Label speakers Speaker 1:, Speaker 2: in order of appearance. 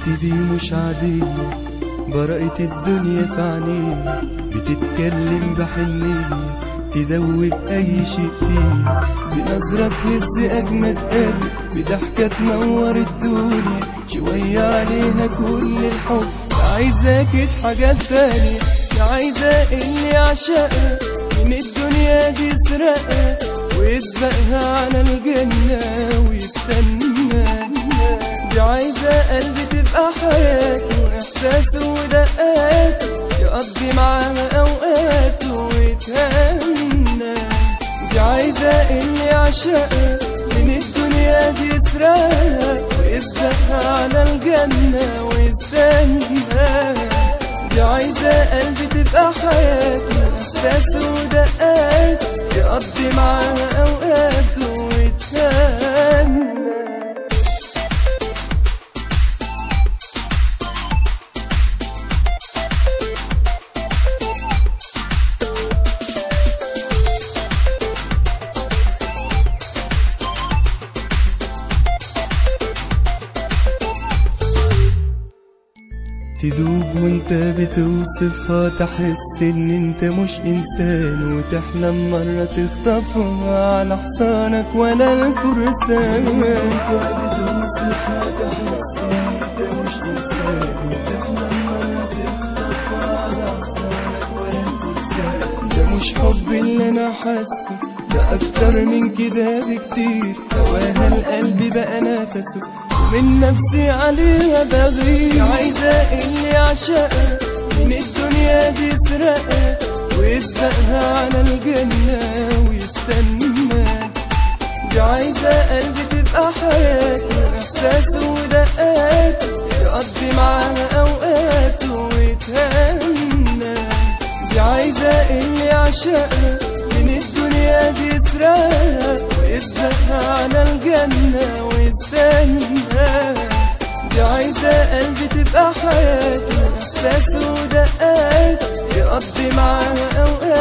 Speaker 1: البت دي مش عادية برقت الدنيا في عينيها بتتكلم بحنية تدوب أي شيء فيه بنظرة تهز أجمد قلب بضحكة تنور الدنيا شوية عليها كل الحب عايزاك حاجات تانية عايزة اللي عشقها من الدنيا دي يسرقها ويسبقها على الجنة ويستنى دي عايزة قلبي تبقى حياته وإحساسه ودقاته يقضي معاها أوقاته ويتهنى دي عايزة اللي عشقها من الدنيا دي يسرقها ويسبقها على الجنة ويستنى دي عايزة قلبي تبقى حياته إحساسه ودقاته يقضي معاها أوقاته ويتهنى تدوب وانت بتوصفها تحس ان انت مش انسان وتحلم مرة تخطفها على حصانك ولا الفرسان وانت بتوصفها تحس ان انت مش انسان وتحلم مرة تخطفها على حصانك ولا الفرسان ده مش حب اللي انا حاسه ده اكتر من كده بكتير هواها القلب بقى نفسه من نفسي عليها بغير عايزة اللي عشقها من الدنيا دي يسرقها ويسبقها على الجنة ويستنى دي عايزة قلبي تبقى حياته إحساسه ودقاته يقضي معاها أوقاته ويتهنى دي عايزة اللي عشقها من الدنيا دي يسرقها ويسبقها على الجنة ويستنى دي عايزة قلبي تبقى حياته إحساسه ودقاته يقضي معاها أوقات